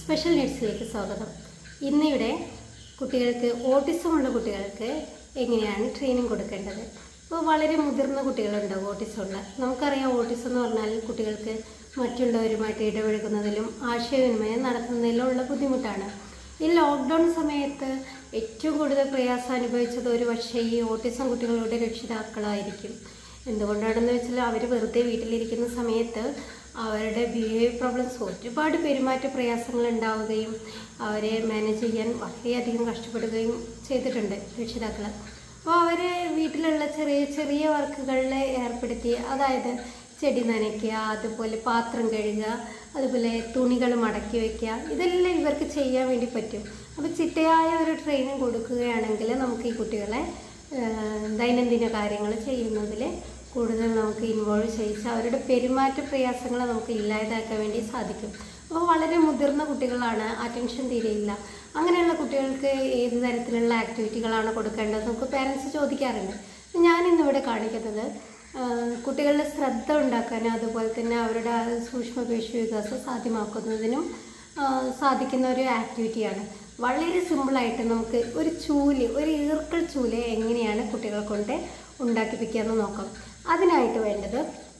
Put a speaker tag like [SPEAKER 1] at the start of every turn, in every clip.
[SPEAKER 1] Special നീഡ്സിലേക്ക് സ്വാഗതം ഇന്നിവിടെ കുട്ടികൾക്ക് ഓട്ടിസം ഉള്ള കുട്ടികൾക്ക് എങ്ങനെയാണ് ട്രെയിനിങ് കൊടുക്കേണ്ടത് ഇപ്പോൾ വളരെ മുതിർന്ന കുട്ടികളുണ്ടാവും ഓട്ടിസം ഉള്ള നമുക്കറിയാം ഓട്ടിസം എന്ന് പറഞ്ഞാൽ കുട്ടികൾക്ക് മറ്റുള്ളവരുമായിട്ട് ഇടപഴകുന്നതിലും ആശയവിനിമയം നടത്തുന്നതിലും ഉള്ള ബുദ്ധിമുട്ടാണ് ഈ ലോക്ക്ഡൗൺ സമയത്ത് ഏറ്റവും കൂടുതൽ പ്രയാസം അനുഭവിച്ചത് ഒരു പക്ഷേ ഈ ഓട്ടിസം കുട്ടികളുടെ രക്ഷിതാക്കളായിരിക്കും എന്തുകൊണ്ടാണെന്ന് വെച്ചാൽ അവർ വെറുതെ വീട്ടിലിരിക്കുന്ന സമയത്ത് അവരുടെ ബിഹേവിയർ പ്രോബ്ലംസ് ഒരുപാട് പെരുമാറ്റ പ്രയാസങ്ങൾ ഉണ്ടാവുകയും അവരെ മാനേജ് ചെയ്യാൻ വളരെയധികം കഷ്ടപ്പെടുകയും ചെയ്തിട്ടുണ്ട് രക്ഷിതാക്കൾ അപ്പോൾ അവർ വീട്ടിലുള്ള ചെറിയ ചെറിയ വർക്കുകളിൽ ഏർപ്പെടുത്തി അതായത് ചെടി നനയ്ക്കുക അതുപോലെ പാത്രം കഴുകുക അതുപോലെ തുണികൾ മടക്കി വയ്ക്കുക ഇതെല്ലാം ഇവർക്ക് ചെയ്യാൻ വേണ്ടി പറ്റും അപ്പോൾ ചിട്ടയായ ഒരു ട്രെയിനിങ് കൊടുക്കുകയാണെങ്കിൽ നമുക്ക് ഈ കുട്ടികളെ ഏഹ്, ദൈനംദിന കാര്യങ്ങൾ ചെയ്യുന്നതിൽ കൂടുതൽ നമുക്ക് ഇൻവോൾവ് ചെയ്യിച്ച് അവരുടെ പെരുമാറ്റ പ്രയാസങ്ങൾ നമുക്ക് ഇല്ലാതാക്കാൻ വേണ്ടി സാധിക്കും അപ്പോൾ വളരെ മുതിർന്ന കുട്ടികളാണ് അറ്റൻഷൻ തീരെയില്ല അങ്ങനെയുള്ള കുട്ടികൾക്ക് ഏത് തരത്തിലുള്ള ആക്ടിവിറ്റികളാണ് കൊടുക്കേണ്ടത് നമുക്ക് പേരൻസ് ചോദിക്കാറുണ്ട് ഞാൻ ഇന്നിവിടെ കാണിക്കുന്നത് ആഹ് കുട്ടികളുടെ ശ്രദ്ധ ഉണ്ടാക്കാനും അതുപോലെ തന്നെ അവരുടെ ആ സൂക്ഷ്മപേശി വികാസം സാധ്യമാക്കുന്നതിനും ആഹ് സാധിക്കുന്ന ഒരു ആക്ടിവിറ്റിയാണ് വളരെ സിമ്പിളായിട്ട് നമുക്ക് ഒരു ചൂല് ഒരു ഈർക്കൽ ചൂല് എങ്ങനെയാണ് കുട്ടികളെ കൊണ്ട് ഉണ്ടാക്കിപ്പിക്കാമെന്ന് നോക്കാം അതിനായിട്ട് വേണ്ടത്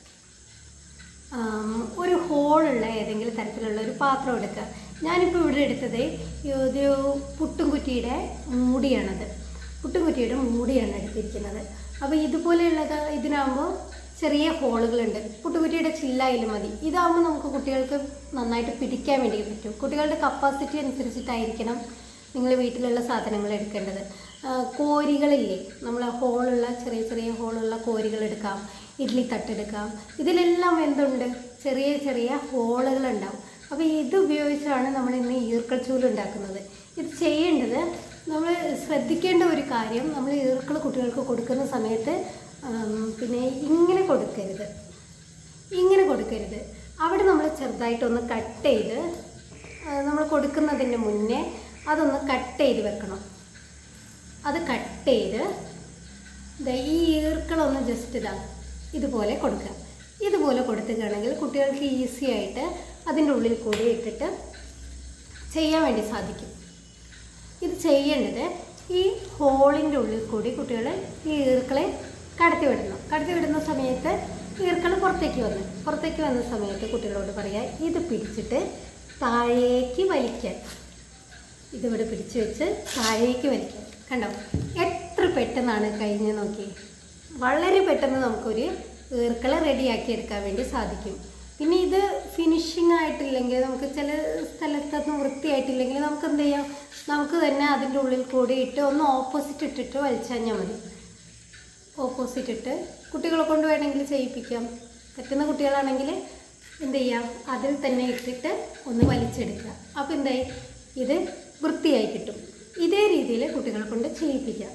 [SPEAKER 1] ആം, ഒരു ഹോളുള്ള ഏതെങ്കിലും തരത്തിലുള്ള ഒരു പാത്രം എടുക്കുക ഞാനിപ്പോൾ ഇവിടെ എടുത്തത് ഈ ഒരു പുട്ടുംകുറ്റിയുടെ മൂടിയാണത് പുട്ടുംകുറ്റിയുടെ മൂടിയാണ് എടുത്തിരിക്കുന്നത് അപ്പോൾ ഇതുപോലെയുള്ളത് ഇതിനാകുമ്പോൾ ചെറിയ ഹോളുകളുണ്ട് പുട്ടുകുറ്റിയുടെ ചില്ലായാലും മതി ഇതാകുമ്പോൾ നമുക്ക് കുട്ടികൾക്ക് നന്നായിട്ട് പിടിക്കാൻ വേണ്ടി പറ്റും കുട്ടികളുടെ കപ്പാസിറ്റി അനുസരിച്ചിട്ടായിരിക്കണം നിങ്ങൾ വീട്ടിലുള്ള സാധനങ്ങൾ എടുക്കേണ്ടത് ആ, കോരികളില്ലേ നമ്മൾ ഹോളുള്ള ചെറിയ ചെറിയ ഹോളുള്ള കോരികൾ എടുക്കാം ഇഡ്ഡലി തട്ടെടുക്കാം ഇതിലെല്ലാം എന്തുണ്ട് ചെറിയ ചെറിയ ഹോളുകൾ ഉണ്ടാവും അപ്പോൾ ഇത് ഉപയോഗിച്ചാണ് നമ്മൾ ഇന്ന് ഈർക്കൽ ചൂല് ഉണ്ടാക്കുന്നത് ഇത് ചെയ്യേണ്ടത് നമ്മൾ ശ്രദ്ധിക്കേണ്ട ഒരു കാര്യം നമ്മൾ ഈർക്കൾ കുട്ടികൾക്ക് കൊടുക്കുന്ന സമയത്ത് ആം, പിന്നെ ഇങ്ങനെ കൊടുക്കരുത് ഇങ്ങനെ കൊടുക്കരുത് അവിടെ നമ്മൾ ചെറുതായിട്ടൊന്ന് കട്ട് ചെയ്ത് നമ്മൾ കൊടുക്കുന്നതിന് മുന്നേ അതൊന്ന് കട്ട് ചെയ്ത് വെക്കണം അത് കട്ട് ചെയ്ത് ദാ ഈ ഈർക്കളൊന്ന് ജസ്റ്റ് ഇതാ ഇതുപോലെ കൊടുക്കുക ഇതുപോലെ കൊടുത്തുകയാണെങ്കിൽ കുട്ടികൾക്ക് ഈസി ആയിട്ട് അതിൻ്റെ ഉള്ളിൽ കൂടി ഇട്ടിട്ട് ചെയ്യാൻ വേണ്ടി സാധിക്കും ഇത് ചെയ്യേണ്ടത് ഈ ഹോളിൻ്റെ ഉള്ളിൽ കൂടി കുട്ടികൾ ഈ ഈർക്കളെ കടത്തി വിടണം കടത്തി വിടുന്ന സമയത്ത് ഈർക്കൾ പുറത്തേക്ക് വന്നു പുറത്തേക്ക് വന്ന സമയത്ത് കുട്ടികളോട് പറയാം ഇത് പിടിച്ചിട്ട് താഴേക്ക് വലിക്കാൻ ഇതിവിടെ പിടിച്ചു വെച്ച് താഴേക്ക് വലിക്കാം കണ്ടോ എത്ര പെട്ടെന്നാണ് കഴിഞ്ഞ് നോക്കി വളരെ പെട്ടെന്ന് നമുക്കൊരു ഈർക്കളെ റെഡിയാക്കി എടുക്കാൻ വേണ്ടി സാധിക്കും പിന്നെ ഇത് ഫിനിഷിംഗ് ആയിട്ടില്ലെങ്കിൽ നമുക്ക് ചില സ്ഥലത്തൊന്നും വൃത്തിയായിട്ടില്ലെങ്കിൽ നമുക്ക് എന്ത് ചെയ്യാം നമുക്ക് തന്നെ അതിൻ്റെ ഉള്ളിൽ കൂടി ഇട്ട് ഒന്ന് ഓപ്പോസിറ്റ് ഇട്ടിട്ട് വലിച്ചഞ്ഞാൽ മതി ഓപ്പോസിറ്റ് ഇട്ട് കുട്ടികളെ കൊണ്ട് വേണമെങ്കിൽ ചെയ്യിപ്പിക്കാം പറ്റുന്ന കുട്ടികളാണെങ്കിൽ എന്ത് ചെയ്യാം അതിൽ തന്നെ ഇട്ടിട്ട് ഒന്ന് വലിച്ചെടുക്കുക അപ്പോൾ എന്തായി ഇത് വൃത്തിയായി കിട്ടും ഇതേ രീതിയിൽ കുട്ടികളെ കൊണ്ട് ചെയ്യിപ്പിക്കാം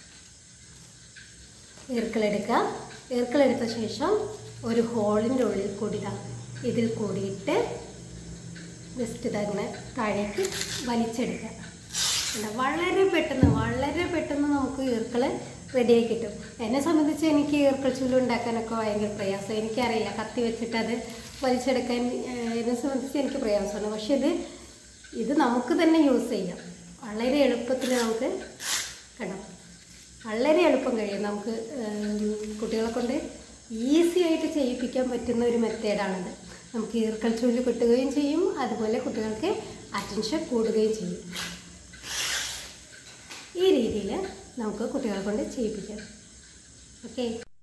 [SPEAKER 1] ഈർക്കളെടുക്കുക ഈർക്കളെടുത്ത ശേഷം ഒരു ഹോളിൻ്റെ ഉള്ളിൽ കൂടി ഇതാ ഇതിൽ കൂടിയിട്ട് ജസ്റ്റ് ഇതങ്ങനെ താഴേക്ക് വലിച്ചെടുക്കുക കണ്ടോ? വളരെ പെട്ടെന്ന് വളരെ പെട്ടെന്ന് നമുക്ക് ഈർക്കൾ റെഡിയായി കിട്ടും എന്നെ സംബന്ധിച്ച് എനിക്ക് ഈർക്കൾ ചുല്ല് ഉണ്ടാക്കാനൊക്കെ ഭയങ്കര പ്രയാസം എനിക്കറിയില്ല കത്തി വെച്ചിട്ട് അത് വലിച്ചെടുക്കാൻ ഏഹ്, എന്നെ സംബന്ധിച്ച് എനിക്ക് പ്രയാസമാണ് പക്ഷെ ഇത് ഇത് നമുക്ക് തന്നെ യൂസ് ചെയ്യാം വളരെ എളുപ്പത്തിൽ നമുക്ക് കണ്ടോ വളരെ എളുപ്പം കഴിയും നമുക്ക് ഏം, കുട്ടികളെ കൊണ്ട് ഈസി ആയിട്ട് ചെയ്യിപ്പിക്കാൻ പറ്റുന്ന ഒരു മെത്തേഡാണിത് നമുക്ക് ഈർക്കൽ ചൂല് കിട്ടുകയും ചെയ്യും അതുപോലെ കുട്ടികൾക്ക് അറ്റൻഷൻ കൂടുകയും ചെയ്യും ഈ രീതിയിൽ നമുക്ക് കുട്ടികളെ കൊണ്ട് ചെയ്യിപ്പിക്കാം ഓക്കെ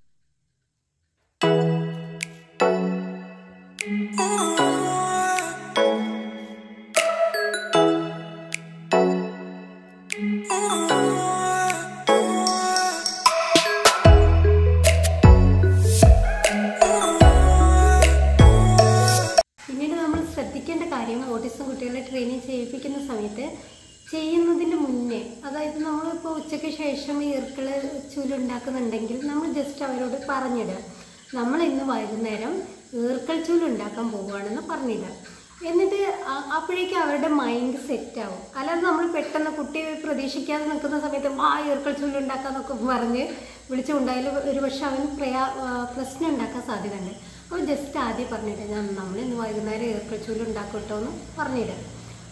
[SPEAKER 1] പിന്നീട് നമ്മൾ ശ്രദ്ധിക്കേണ്ട കാര്യം ഓട്ടിസം കുട്ടികളെ ട്രെയിനിങ് ചെയ്യിപ്പിക്കുന്ന സമയത്ത് ചെയ്യുന്നതിന് മുന്നേ അതായത് നമ്മളിപ്പോൾ ഉച്ചയ്ക്ക് ശേഷം ഈർക്കൾ ചൂലുണ്ടാക്കുന്നുണ്ടെങ്കിൽ നമ്മൾ ജസ്റ്റ് അവരോട് പറഞ്ഞിടുക നമ്മൾ ഇന്ന് വൈകുന്നേരം ഈർക്കൽ ചൂലുണ്ടാക്കാൻ പോവുകയാണെന്ന് പറഞ്ഞിടുക എന്നിട്ട് അ- അപ്പോഴേക്കും അവരുടെ മൈൻഡ് സെറ്റ് ആവും അല്ലാതെ നമ്മൾ പെട്ടെന്ന് കുട്ടി പ്രതീക്ഷിക്കാതെ നിൽക്കുന്ന സമയത്ത് ആ ഈർക്കൽ ചൂലുണ്ടാക്കാന്നൊക്കെ പറഞ്ഞ് വിളിച്ചുകൊണ്ടായാലും ഒരു പക്ഷെ അവൻ പ്രയാ ആ, പ്രശ്നം ഉണ്ടാക്കാൻ സാധ്യതയുണ്ട് അപ്പോൾ ജസ്റ്റ് ആദ്യം പറഞ്ഞിട്ട് ഞാൻ നമ്മൾ ഇന്ന് വൈകുന്നേരം ഈർക്കൽ ചൂല് ഉണ്ടാക്കും കേട്ടോ എന്ന് പറഞ്ഞിടുക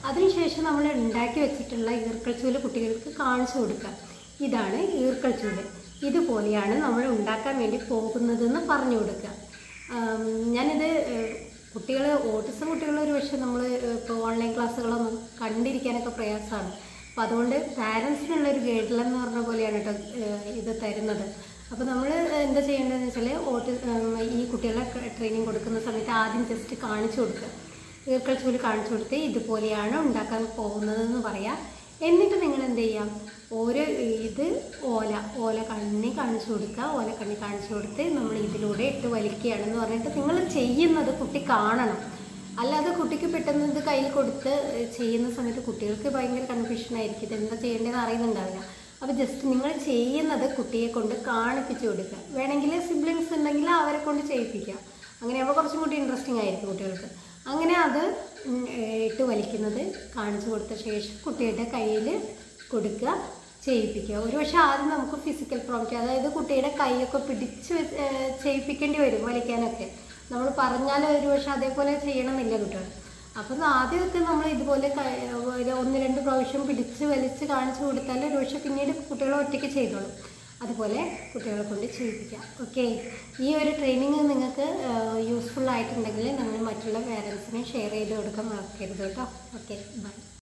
[SPEAKER 1] അതിനുശേഷം നമ്മൾ ഉണ്ടാക്കി വെച്ചിട്ടുള്ള ഈർക്കൽ ചൂല് കുട്ടികൾക്ക് കാണിച്ചു കൊടുക്കുക ഇതാണ് ഈർക്കൽ ചൂല് ഇതുപോലെയാണ് നമ്മൾ ഉണ്ടാക്കാൻ വേണ്ടി പോകുന്നതെന്ന് പറഞ്ഞു കൊടുക്കുക ആം, ഞാനിത് കുട്ടികൾ ഓട്ടിസം കുട്ടികൾ ഒരു പക്ഷേ നമ്മൾ ഇപ്പോൾ ഓൺലൈൻ ക്ലാസ്സുകളൊന്നും കണ്ടിരിക്കാനൊക്കെ പ്രയാസമാണ് അപ്പോൾ അതുകൊണ്ട് പാരൻസിനുള്ള ഒരു ഗൈഡ് ലൈൻ എന്ന് പറഞ്ഞ പോലെയാണ് കേട്ടോ ഏഹ് ഇത് തരുന്നത് അപ്പോൾ നമ്മൾ എന്താ ചെയ്യേണ്ടതെന്ന് വെച്ചാൽ ഓട്ടി ഉം, ഈ കുട്ടികളെ ട്രെയിനിങ് കൊടുക്കുന്ന സമയത്ത് ആദ്യം ജസ്റ്റ് കാണിച്ചു കൊടുക്കുക ഈർക്കൽ ചൂല് കാണിച്ചു കൊടുത്ത് ഇതുപോലെയാണ് ഉണ്ടാക്കാൻ പോകുന്നതെന്ന് പറയാം എന്നിട്ട് നിങ്ങൾ എന്ത് ചെയ്യാം ഓരോ ഇത് ഓല ഓല കണ്ണി കാണിച്ചു കൊടുക്കുക ഓല കണ്ണി കാണിച്ചു കൊടുത്ത് നമ്മൾ ഇതിലൂടെ ഇട്ട് വലിക്കുകയാണെന്ന് പറഞ്ഞിട്ട് നിങ്ങൾ ചെയ്യുന്നത് കുട്ടി കാണണം അല്ലാതെ കുട്ടിക്ക് പെട്ടെന്ന് ഇത് കയ്യിൽ കൊടുത്ത് ചെയ്യുന്ന സമയത്ത് കുട്ടികൾക്ക് ഭയങ്കര കൺഫ്യൂഷൻ ആയിരിക്കും ഇത് എന്താ ചെയ്യേണ്ടതെന്ന് അറിയുന്നുണ്ടാവില്ല അപ്പോൾ ജസ്റ്റ് നിങ്ങൾ ചെയ്യുന്നത് കുട്ടിയെ കൊണ്ട് കാണിപ്പിച്ചു കൊടുക്കുക വേണമെങ്കിൽ സിബ്ലിങ്സ് ഉണ്ടെങ്കിൽ അവരെ കൊണ്ട് ചെയ്യിപ്പിക്കുക അങ്ങനെയാകുമ്പോൾ കുറച്ചും കൂടി ഇൻട്രസ്റ്റിംഗ് ആയിരിക്കും കുട്ടികൾക്ക് അങ്ങനെ അത് ഉം, ഏഹ്, ഇട്ട് വലിക്കുന്നത് കാണിച്ചു കൊടുത്ത ശേഷം കുട്ടിയുടെ കയ്യിൽ കൊടുക്കുക ചെയ്യിപ്പിക്കുക ഒരു പക്ഷേ ആദ്യം നമുക്ക് ഫിസിക്കൽ പ്രോബ്ലം അതായത് കുട്ടിയുടെ കൈയൊക്കെ പിടിച്ച് വെച്ച്, ഏഹ്, ചെയ്യിപ്പിക്കേണ്ടി വരും വലിക്കാനൊക്കെ നമ്മൾ പറഞ്ഞാൽ ഒരു പക്ഷേ അതേപോലെ ചെയ്യണമെന്നില്ല കുട്ടികൾ അപ്പം ആദ്യമൊക്കെ നമ്മൾ ഇതുപോലെ ക- ഒരു ഒന്ന് രണ്ട് പ്രാവശ്യം പിടിച്ച് വലിച്ച് കാണിച്ചു കൊടുത്താൽ ഒരു പക്ഷേ പിന്നീട് കുട്ടികൾ ഒറ്റയ്ക്ക് ചെയ്തോളും അതുപോലെ കുട്ടികളെ കൊണ്ട് ചെയ്യിപ്പിക്കാം ഓക്കെ ഈ ഒരു ട്രെയിനിങ് നിങ്ങൾക്ക് യൂസ്ഫുൾ ആയിട്ടുണ്ടെങ്കിൽ നിങ്ങൾ മറ്റുള്ള പേരൻസിന് ഷെയർ ചെയ്ത് കൊടുക്കാൻ മറക്കരുത് കേട്ടോ ഓക്കെ ബൈ